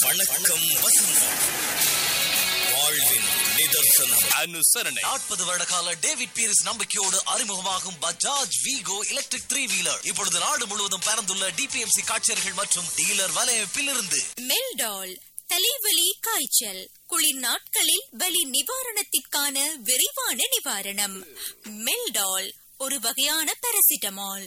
வணக்கம் வசந்தம் வாழ்வின் நிதர்சனம் அனுசரணை நாற்பது வருட கால டேவிட் பீரிஸ் நம்பிக்கையோடு அறிமுகமாகும் Bajaj Vego electric three wheeler இப்பொழுது நாடு முழுவதும் பறந்துள்ள டிபிஎம்சி காட்சியர்கள் மற்றும் டீலர் வலையமைப்பில் இருந்து மெல்டால் தலைவலி காய்ச்சல் குளிர் நாட்களில் வலி நிவாரணத்திற்கான விரைவான நிவாரணம் மெல்டால் ஒரு வகையான பாராசிட்டமால்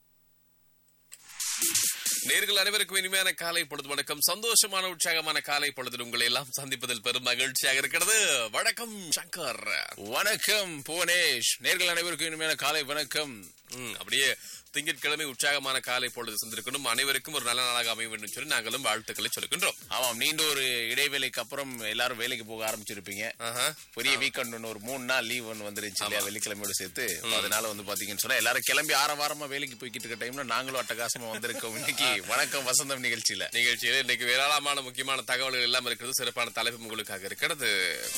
நேர்கள் அனைவருக்கும் இனிமையான காலை பொழுது வணக்கம் சந்தோஷமான உற்சாகமான காலை பொழுதில் உங்களை எல்லாம் சந்திப்பதில் பெரும் மகிழ்ச்சியாக இருக்கிறது வணக்கம் சங்கர் வணக்கம் புவனேஷ் நேர்கள் அனைவருக்கும் இனிமையான காலை வணக்கம் ம், அப்படியே திங்கட்கிழமை உற்சாகமான காலை பொழுது சந்திருக்கணும் அனைவருக்கும் ஒரு நல்ல நாளாக அமைய வேண்டும் சொல்லி நாங்களும் வாழ்த்துக்களை சொல்லுகின்றோம் ஆமாம் நீண்ட ஒரு இடைவேளைக்கு அப்புறம் எல்லாரும் வேலைக்கு போக ஆரம்பிச்சிருப்பீங்க ஆஹா. பெரிய வீக்கெண்ட் ஒன்று ஒரு மூணு நாள் லீவ் ஒன்று வந்துருச்சு இல்லையா வெள்ளிக்கிழமையோட சேர்த்து அதனால வந்து பாத்தீங்கன்னு சொன்னா எல்லாரும் கிளம்பி ஆற வாரமா வேலைக்கு போய்கிட்டு இருக்க டைம்ல நாங்களும் அட்டகாசமா வந்திருக்கோம் இன்னைக்கு வணக்கம் வசந்தம் நிகழ்ச்சியில நிகழ்ச்சியில் இன்னைக்கு ஏராளமான முக்கியமான தகவல்கள் எல்லாம் இருக்கிறது சிறப்பான தலைப்பு உங்களுக்காக இருக்கிறது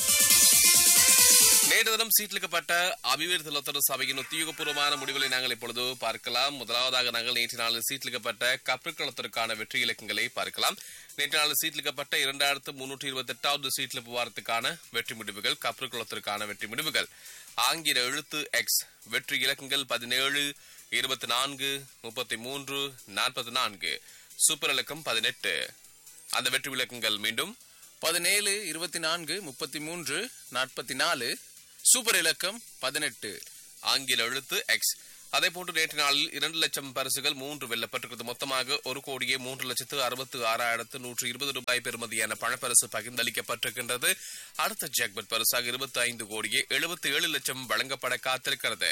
நேற்று தினம் சீட்லிக்கப்பட்ட அபிவிருத்தி லொத்தர சபையின் உத்தியோகபூர்வமான முடிவுகளை நாங்கள் இப்பொழுது பார்க்கலாம் முதலாவதாக நாங்கள் நேற்று நாளில் சீட்லிக்கப்பட்ட கப்ருக்களத்திற்கான வெற்றி இலக்கங்களை பார்க்கலாம் நேற்று நாளில் சீட்லிக்கப்பட்ட இரண்டாயிரத்து முன்னூற்றி இருபத்தி எட்டாவது சீட்ல புவாரத்துக்கான வெற்றி முடிவுகள் கப்ருக்குளத்திற்கான வெற்றி முடிவுகள் ஆங்கில எழுத்து எக்ஸ் வெற்றி இலக்கங்கள் பதினேழு இருபத்தி நான்கு முப்பத்தி மூன்று நாற்பத்தி நான்கு சூப்பர் இலக்கம் பதினெட்டு அந்த வெற்றி இலக்கங்கள் மீண்டும் பதினேழு இருபத்தி நான்கு முப்பத்தி மூன்று நாற்பத்தி நாலு சூப்பர் இலக்கம் பதினெட்டு ஆங்கில எழுத்து எக்ஸ் அதே போன்று நேற்று நாளில் இரண்டு லட்சம் பரிசுகள் மூன்று வெல்லப்பட்டிருக்கிறது மொத்தமாக ஒரு கோடியே மூன்று லட்சத்து அறுபத்து ஆறாயிரத்து நூற்று இருபது ரூபாய் பெறுமதியான பணப்பரிசு பகிர்ந்தளிக்கப்பட்டிருக்கின்றது அடுத்த ஜாக்பட் பரிசாக இருபத்தி ஐந்து கோடியே எழுபத்தி ஏழு லட்சம் வழங்கப்பட காத்திருக்கிறது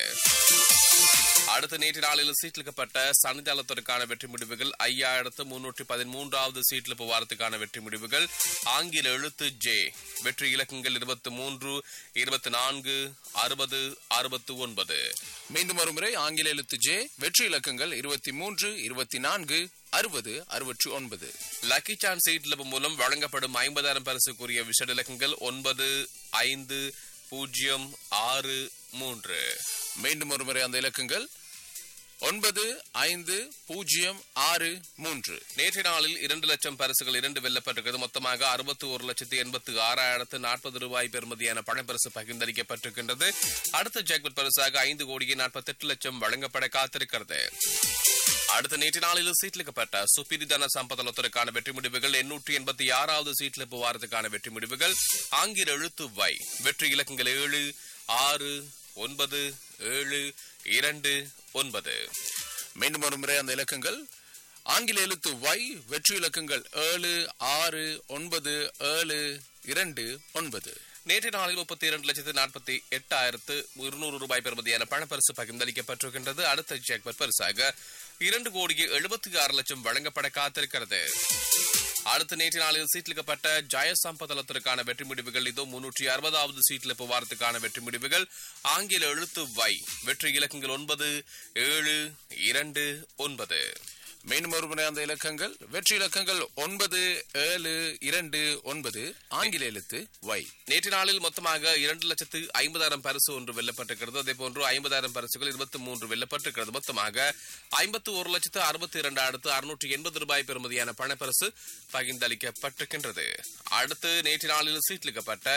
அடுத்த நேற்று நாளில் சீட்லிக்கப்பட்ட சனிதளத்திற்கான வெற்றி முடிவுகள் ஐயாயிரத்து முன்னூற்றி பதிமூன்றாவது சீட்ல புவாரத்துக்கான வெற்றி முடிவுகள் ஆங்கில எழுத்து ஜே வெற்றி இலக்கங்கள் இருபத்தி மூன்று இருபத்தி நான்கு அறுபது அறுபத்து ஒன்பது மீண்டும் ஒரு முறை ஆங்கில எழுத்து ஜே வெற்றி இலக்கங்கள் இருபத்தி மூன்று இருபத்தி நான்கு அறுபது அறுபற்றி ஒன்பது லக்கி சான்ஸ் சீட்ல மூலம் வழங்கப்படும் ஐம்பதாயிரம் பரிசுக்குரிய விஷட இலக்கங்கள் ஒன்பது ஐந்து பூஜ்ஜியம் ஆறு மூன்று மீண்டும் ஒரு முறை அந்த இலக்கங்கள் ஒன்பது ஐந்து பூஜ்ஜியம் ஆறு மூன்று நேற்று நாளில் இரண்டு லட்சம் பரிசுகள் இரண்டு வெல்லப்பட்டிருக்கிறது மொத்தமாக அறுபத்தி ஒரு லட்சத்தி எண்பத்தி ஆறாயிரத்து நாற்பது ரூபாய் பெறுமதியான பணப்பரிசு பகிர்ந்தளிக்கப்பட்டிருக்கின்றது அடுத்த ஜாக்பட் பரிசாக ஐந்து கோடியே நாற்பத்தி எட்டு லட்சம் வழங்கப்பட காத்திருக்கிறது அடுத்த நேற்று நாளில் சீட்லிக்கப்பட்ட சுப்பிரி தன சம்பதனத்திற்கான வெற்றி முடிவுகள் எண்ணூற்றி எண்பத்தி ஆறாவது சீட்ல வாரத்துக்கான வெற்றி முடிவுகள் ஆங்கில எழுத்து வை வெற்றி இலக்கங்கள் ஏழு ஆறு ஒன்பது ஏழு இரண்டு ஒன்பது மீண்டும் ஒரு முறை அந்த இலக்கங்கள் ஆங்கில எழுத்து வை வெற்றி இலக்கங்கள் ஏழு ஆறு ஒன்பது ஏழு இரண்டு ஒன்பது நேற்று நாளில் முப்பத்தி இரண்டு லட்சத்து நாற்பத்தி எட்டாயிரத்து இருநூறு ரூபாய் பெறுமதியான பணப்பரிசு பகிர்ந்தளிக்கப்பட்டிருக்கின்றது அடுத்த ஜாக்பட் பரிசாக இரண்டு கோடியே எழுபத்தி ஆறு லட்சம் வழங்கப்பட காத்திருக்கிறது அடுத்த நேற்று நாளில் சீட்லிக்கப்பட்ட ஜெயசம்பதளத்திற்கான வெற்றி முடிவுகள் இதோ முன்னூற்றி அறுபதாவது சீட்ல புவாரத்துக்கான வெற்றி முடிவுகள் ஆங்கில எழுத்து வை வெற்றி இலக்கங்கள் ஒன்பது ஏழு இரண்டு ஒன்பது மீண்டும் ஒரு முறை அந்த இலக்கங்கள் வெற்றி இலக்கங்கள் ஒன்பது ஏழு இரண்டு ஒன்பது ஆங்கில எழுத்து வை நேற்று நாளில் மொத்தமாக இரண்டு லட்சத்து ஐம்பதாயிரம் பரிசு ஒன்று வெல்லப்பட்டிருக்கிறது அதே போன்று ஐம்பதாயிரம் பரிசுகள் இருபத்தி மூன்று வெல்லப்பட்டிருக்கிறது மொத்தமாக ஐம்பத்து ஒரு லட்சத்து அறுபத்தி இரண்டாயிரத்து அறுநூற்றி எண்பது ரூபாய் பெறுமதியான பணப்பரிசு பகிர்ந்தளிக்கப்பட்டிருக்கின்றது அடுத்து நேற்று நாளில் சீட்லிக்கப்பட்ட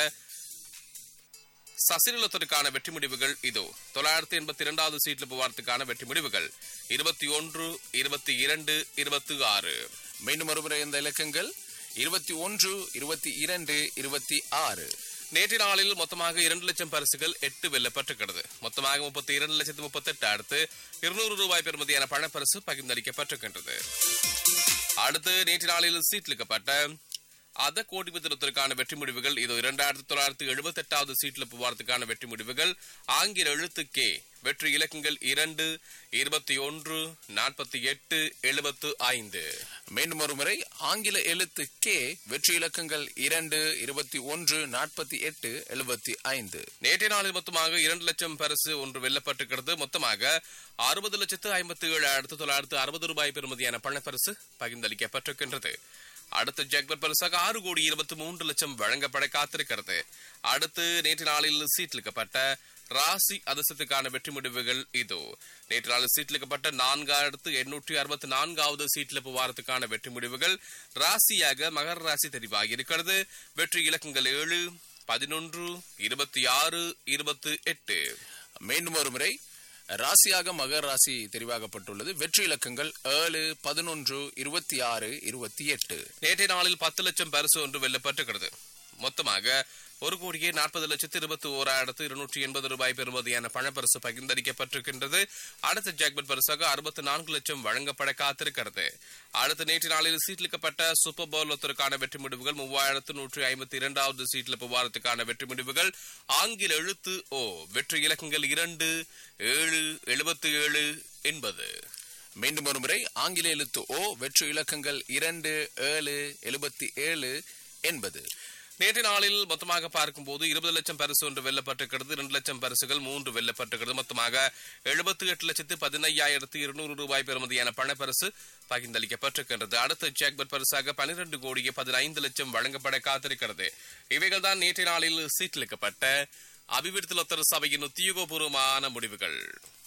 சசிநிலத்திற்கான வெற்றி முடிவுகள் இதோ தொள்ளாயிரத்தி எண்பத்தி இரண்டாவது சீட்ல புவாரத்துக்கான வெற்றி முடிவுகள் இருபத்தி ஒன்று இருபத்தி இரண்டு இருபத்தி ஆறு மீண்டும் ஒரு முறை இந்த இலக்கங்கள் இருபத்தி ஒன்று இருபத்தி இரண்டு இருபத்தி ஆறு நேற்று நாளில் மொத்தமாக இரண்டு லட்சம் பரிசுகள் எட்டு வெல்லப்பட்டிருக்கிறது மொத்தமாக முப்பத்தி இரண்டு லட்சத்து முப்பத்தி எட்டு அடுத்து இருநூறு ரூபாய் பெறுமதியான பணப்பரிசு பகிர்ந்தளிக்கப்பட்டிருக்கின்றது அடுத்து நேற்று நாளில் சீட்லிக்கப்பட்ட அத கோடி பத்திரத்திற்கான வெற்றி முடிவுகள் இது இரண்டாயிரத்தி தொள்ளாயிரத்தி எழுபத்தி எட்டாவது சீட்ல புவாரத்துக்கான வெற்றி முடிவுகள் ஆங்கில எழுத்து கே வெற்றி இலக்கங்கள் இரண்டு இருபத்தி ஒன்று நாற்பத்தி எட்டு எழுபத்து ஐந்து மீண்டும் ஒரு முறை ஆங்கில எழுத்து கே வெற்றி இலக்கங்கள் இரண்டு இருபத்தி ஒன்று நாற்பத்தி எட்டு எழுபத்தி ஐந்து நேற்றைய நாளில் மொத்தமாக இரண்டு லட்சம் பரிசு ஒன்று வெல்லப்பட்டிருக்கிறது மொத்தமாக அறுபது லட்சத்து ஐம்பத்தி ஏழாயிரத்து தொள்ளாயிரத்து அறுபது ரூபாய் பெறுமதியான பணப்பரிசு பகிர்ந்தளிக்கப்பட்டிருக்கின்றது அடுத்த ஜாக்பர் பரிசாக ஆறு கோடி இருபத்தி மூன்று லட்சம் வழங்கப்பட காத்திருக்கிறது அடுத்து நேற்று நாளில் சீட்லிக்கப்பட்ட ராசி அதிர்ஷ்டத்துக்கான வெற்றி முடிவுகள் இதோ நேற்று நாள் சீட்டிலிக்கப்பட்ட நான்காயிரத்து எண்ணூற்றி அறுபத்தி நான்காவது சீட்டில் வாரத்துக்கான வெற்றி முடிவுகள் ராசியாக மகர ராசி தெரிவாகி இருக்கிறது வெற்றி இலக்கங்கள் ஏழு பதினொன்று இருபத்தி ஆறு இருபத்தி எட்டு மீண்டும் ஒரு முறை ராசியாக மகர ராசி தெரிவாகப்பட்டுள்ளது வெற்றி இலக்கங்கள் ஏழு பதினொன்று இருபத்தி ஆறு இருபத்தி எட்டு நேற்றைய நாளில் பத்து லட்சம் பரிசு ஒன்று வெல்லப்பட்டிருக்கிறது மொத்தமாக ஒரு கோடியே நாற்பது லட்சத்து இருபத்தி ஓராயிரத்து இருநூற்றி எண்பது ரூபாய் பெறுமதியான பணப்பரிசு பகிர்ந்தளிக்கப்பட்டிருக்கின்றது அடுத்த ஜாக்பட் பரிசாக அறுபத்தி நான்கு லட்சம் வழங்கப்பட காத்திருக்கிறது அடுத்த நேற்று நாளில் சீட்லிக்கப்பட்ட சூப்பர் பவுல் ஒத்தருக்கான வெற்றி முடிவுகள் மூவாயிரத்து நூற்றி ஐம்பத்தி இரண்டாவது சீட்ல புவாரத்துக்கான வெற்றி முடிவுகள் ஆங்கில எழுத்து ஓ வெற்றி இலக்கங்கள் இரண்டு ஏழு எழுபத்தி ஏழு எண்பது மீண்டும் ஒரு முறை ஆங்கில எழுத்து ஓ வெற்றி இலக்கங்கள் இரண்டு ஏழு எழுபத்தி ஏழு எண்பது நேற்று நாளில் மொத்தமாக பார்க்கும்போது இருபது லட்சம் பரிசு ஒன்று வெல்லப்பட்டிருக்கிறது இரண்டு லட்சம் பரிசுகள் மூன்று வெல்லப்பட்டிருக்கிறது மொத்தமாக எழுபத்தி எட்டு லட்சத்து பதினையாயிரத்து இருநூறு ரூபாய் பெறுமதியான பணப்பரிசு பகிர்ந்தளிக்கப்பட்டிருக்கின்றது அடுத்த ஜாக்பட் பரிசாக பனிரெண்டு கோடியே பதினைந்து லட்சம் வழங்கப்பட காத்திருக்கிறது இவைகள் தான் நேற்றைய நாளில் சீட்டளிக்கப்பட்ட அபிவிருத்தி லொத்தர் சபையின் உத்தியோகபூர்வமான முடிவுகள்